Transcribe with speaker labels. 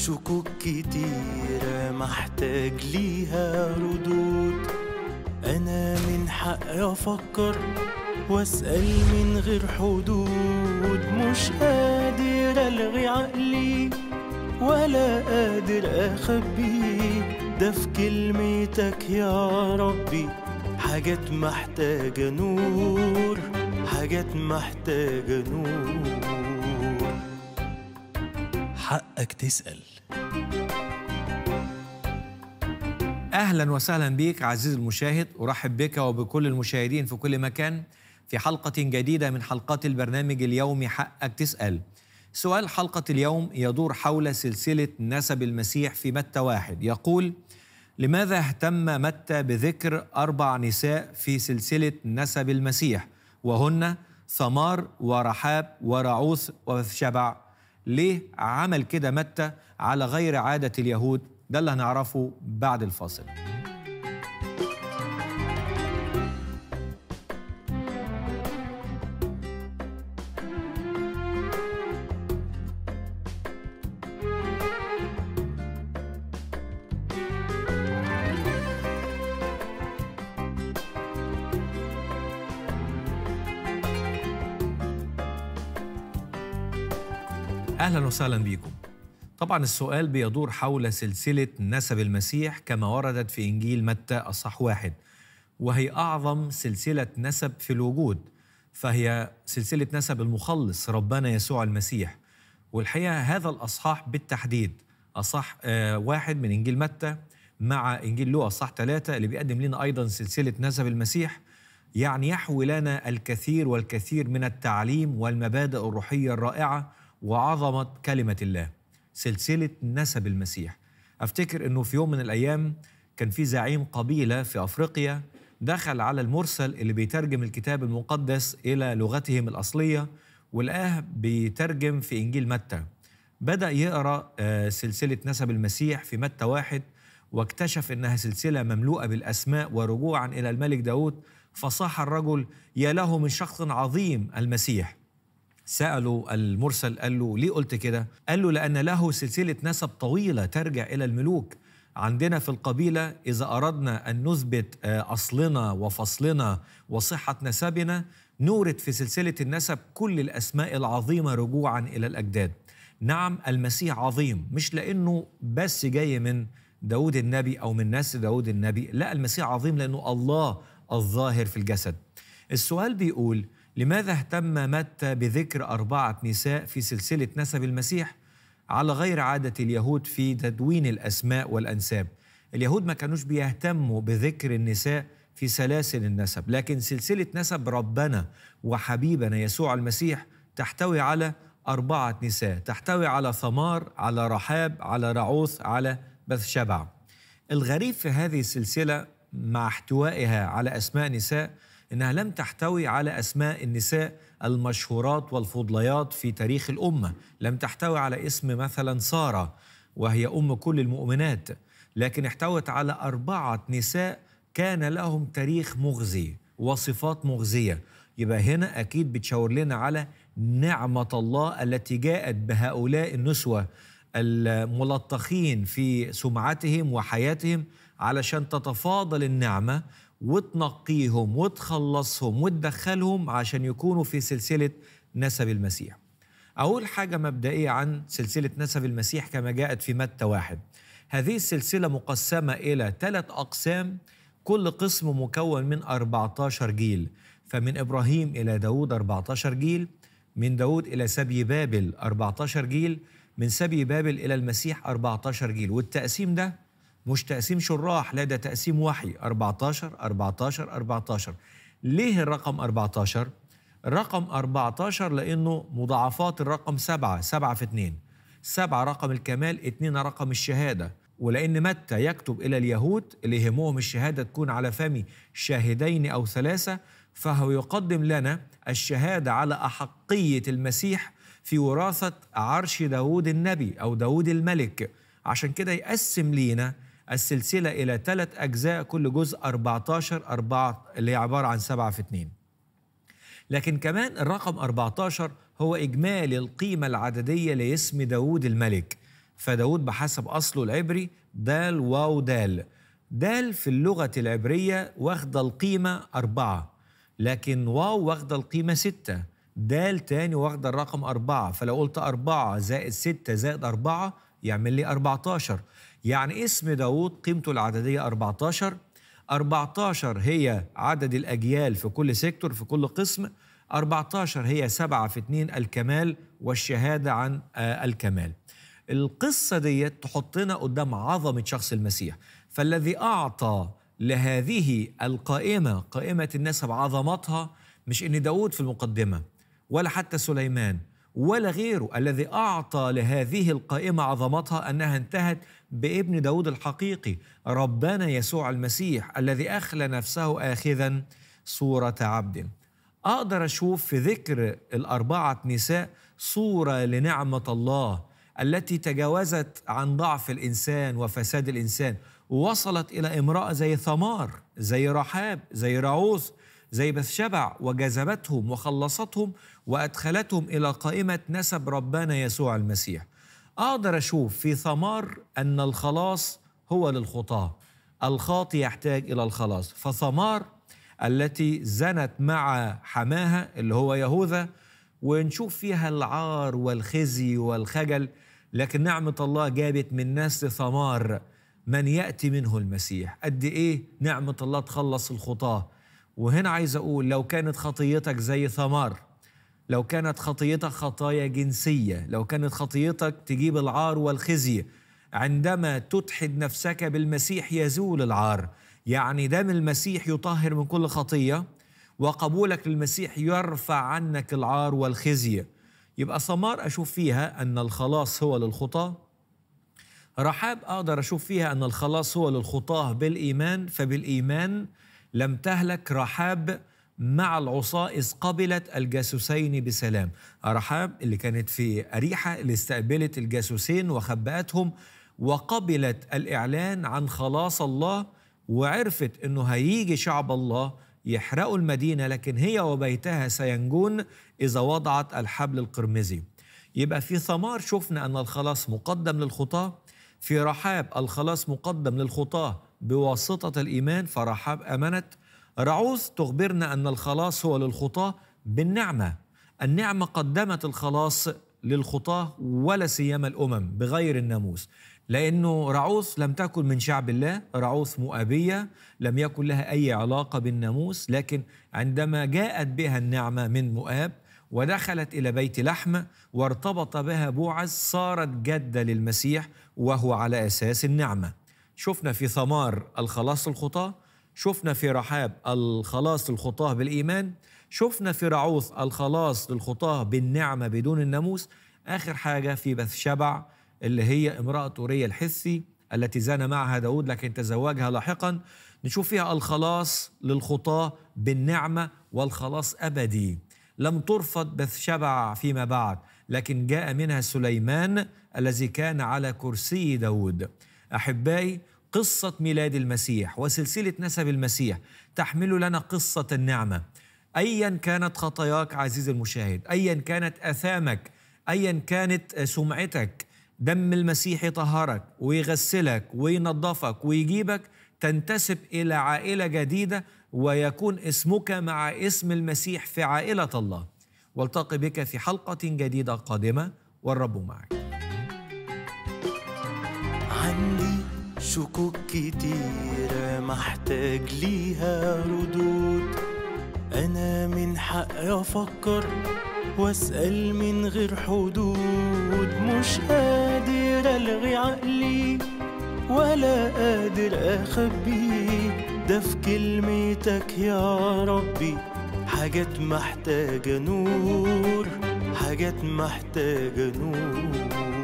Speaker 1: شكوك كتيرة محتاج ليها ردود أنا من حقي أفكر وأسأل من غير حدود مش قادر ألغي عقلي ولا قادر أخبيه ده في كلمتك يا ربي حاجات محتاجة نور حاجات محتاجة نور حقك تسأل
Speaker 2: اهلا وسهلا بك عزيزي المشاهد ارحب بك وبكل المشاهدين في كل مكان في حلقه جديده من حلقات البرنامج اليومي حقك تسال سؤال حلقه اليوم يدور حول سلسله نسب المسيح في متى واحد يقول لماذا اهتم متى بذكر اربع نساء في سلسله نسب المسيح وهن ثمار ورحاب ورعوث وشبع ليه عمل كده متى على غير عاده اليهود ده اللي هنعرفه بعد الفاصل اهلا وسهلا بكم طبعا السؤال بيدور حول سلسله نسب المسيح كما وردت في انجيل متى اصح واحد وهي اعظم سلسله نسب في الوجود فهي سلسله نسب المخلص ربنا يسوع المسيح والحقيقه هذا الاصحاح بالتحديد اصح آه واحد من انجيل متى مع انجيل لوقا اصح ثلاثه اللي بيقدم لنا ايضا سلسله نسب المسيح يعني يحوي لنا الكثير والكثير من التعليم والمبادئ الروحيه الرائعه وعظمه كلمه الله سلسله نسب المسيح افتكر انه في يوم من الايام كان في زعيم قبيله في افريقيا دخل على المرسل اللي بيترجم الكتاب المقدس الى لغتهم الاصليه ولقاه بيترجم في انجيل متى بدا يقرا سلسله نسب المسيح في متى واحد واكتشف انها سلسله مملوءه بالاسماء ورجوعا الى الملك داود فصاح الرجل يا له من شخص عظيم المسيح سألوا المرسل قال له ليه قلت كده؟ قال له لأن له سلسلة نسب طويلة ترجع إلى الملوك عندنا في القبيلة إذا أردنا أن نثبت أصلنا وفصلنا وصحة نسبنا نورد في سلسلة النسب كل الأسماء العظيمة رجوعا إلى الأجداد نعم المسيح عظيم مش لأنه بس جاي من داود النبي أو من نسل داود النبي لا المسيح عظيم لأنه الله الظاهر في الجسد السؤال بيقول لماذا اهتم متى بذكر أربعة نساء في سلسلة نسب المسيح على غير عادة اليهود في تدوين الأسماء والأنساب اليهود ما كانوش بيهتموا بذكر النساء في سلاسل النسب لكن سلسلة نسب ربنا وحبيبنا يسوع المسيح تحتوي على أربعة نساء تحتوي على ثمار على رحاب على رعوث على بثشبع الغريب في هذه السلسلة مع احتوائها على أسماء نساء انها لم تحتوي على اسماء النساء المشهورات والفضليات في تاريخ الامه، لم تحتوي على اسم مثلا ساره وهي ام كل المؤمنات، لكن احتوت على اربعه نساء كان لهم تاريخ مغزي وصفات مغزيه، يبقى هنا اكيد بتشاور لنا على نعمه الله التي جاءت بهؤلاء النسوه الملطخين في سمعتهم وحياتهم علشان تتفاضل النعمه وتنقيهم وتخلصهم وتدخلهم عشان يكونوا في سلسلة نسب المسيح أول حاجة مبدئية عن سلسلة نسب المسيح كما جاءت في متى واحد هذه السلسلة مقسمة إلى ثلاث أقسام كل قسم مكون من 14 جيل فمن إبراهيم إلى داود 14 جيل من داود إلى سبي بابل 14 جيل من سبي بابل إلى المسيح 14 جيل والتقسيم ده مش تقسيم شراح لا ده تقسيم وحي 14 14 14 ليه الرقم 14 الرقم 14 لانه مضاعفات الرقم 7 7 في 2 7 رقم الكمال 2 رقم الشهاده ولان متى يكتب الى اليهود اللي يهمهم الشهاده تكون على فم شاهدين او ثلاثه فهو يقدم لنا الشهاده على احقيه المسيح في وراثه عرش داود النبي او داود الملك عشان كده يقسم لينا السلسلة إلى ثلاث أجزاء كل جزء 14 أربعة اللي هي عبارة عن سبعة في اتنين لكن كمان الرقم 14 هو إجمالي القيمة العددية لاسم داود الملك فداود بحسب أصله العبري دال واو دال دال في اللغة العبرية واخدة القيمة أربعة لكن واو واخدة القيمة ستة دال تاني واخدة الرقم أربعة فلو قلت أربعة زائد ستة زائد أربعة يعمل لي 14 يعني اسم داود قيمته العددية 14 14 هي عدد الأجيال في كل سيكتور في كل قسم 14 هي سبعة في اتنين الكمال والشهادة عن آه الكمال القصة دي تحطنا قدام عظمة شخص المسيح فالذي أعطى لهذه القائمة قائمة النسب عظمتها مش إن داود في المقدمة ولا حتى سليمان ولا غيره الذي أعطى لهذه القائمة عظمتها أنها انتهت بابن داود الحقيقي ربنا يسوع المسيح الذي أخلى نفسه آخذا صورة عبد أقدر أشوف في ذكر الأربعة نساء صورة لنعمة الله التي تجاوزت عن ضعف الإنسان وفساد الإنسان ووصلت إلى امرأة زي ثمار زي رحاب زي رعوث زي بثشبع وجذبتهم وخلصتهم وأدخلتهم إلى قائمة نسب ربنا يسوع المسيح أقدر أشوف في ثمار أن الخلاص هو للخطاة الخاطي يحتاج إلى الخلاص فثمار التي زنت مع حماها اللي هو يهوذا ونشوف فيها العار والخزي والخجل لكن نعمة الله جابت من نسل ثمار من يأتي منه المسيح قد إيه نعمة الله تخلص الخطاة وهنا عايز أقول لو كانت خطيتك زي ثمار لو كانت خطيتك خطايا جنسية لو كانت خطيتك تجيب العار والخزي عندما تتحد نفسك بالمسيح يزول العار يعني دم المسيح يطهر من كل خطية وقبولك للمسيح يرفع عنك العار والخزي يبقى ثمار أشوف فيها أن الخلاص هو للخطاة رحاب أقدر أشوف فيها أن الخلاص هو للخطاة بالإيمان فبالإيمان لم تهلك رحاب مع العصاة إذ قبلت الجاسوسين بسلام رحاب اللي كانت في أريحة اللي استقبلت الجاسوسين وخبأتهم وقبلت الإعلان عن خلاص الله وعرفت أنه هيجي شعب الله يحرقوا المدينة لكن هي وبيتها سينجون إذا وضعت الحبل القرمزي يبقى في ثمار شفنا أن الخلاص مقدم للخطاة في رحاب الخلاص مقدم للخطاة بواسطة الإيمان فرحاب أمنت رعوث تخبرنا أن الخلاص هو للخطاة بالنعمة النعمة قدمت الخلاص للخطاة ولا سيما الأمم بغير الناموس لأنه رعوث لم تكن من شعب الله رعوث مؤابية لم يكن لها أي علاقة بالناموس لكن عندما جاءت بها النعمة من مؤاب ودخلت إلى بيت لحم وارتبط بها بوعز صارت جدة للمسيح وهو على أساس النعمة شفنا في ثمار الخلاص الخطاة شفنا في رحاب الخلاص للخطاة بالإيمان شفنا في رعوث الخلاص للخطاة بالنعمة بدون الناموس آخر حاجة في بث شبع اللي هي امرأة أورية الحثي التي زان معها داود لكن تزوجها لاحقا نشوف فيها الخلاص للخطاة بالنعمة والخلاص أبدي لم ترفض بث شبع فيما بعد لكن جاء منها سليمان الذي كان على كرسي داود أحبائي قصة ميلاد المسيح وسلسلة نسب المسيح تحمل لنا قصة النعمة أيا كانت خطاياك عزيزي المشاهد أيا كانت أثامك أيا كانت سمعتك دم المسيح يطهرك ويغسلك وينظفك ويجيبك تنتسب إلى عائلة جديدة ويكون اسمك مع اسم المسيح في عائلة الله والتقي بك في حلقة جديدة قادمة والرب معك
Speaker 1: عندي شكوك كتيرة محتاج ليها ردود أنا من حقي أفكر وأسأل من غير حدود مش قادر ألغي عقلي ولا قادر أخبيه ده في كلمتك يا ربي حاجات محتاجة نور حاجات محتاجة نور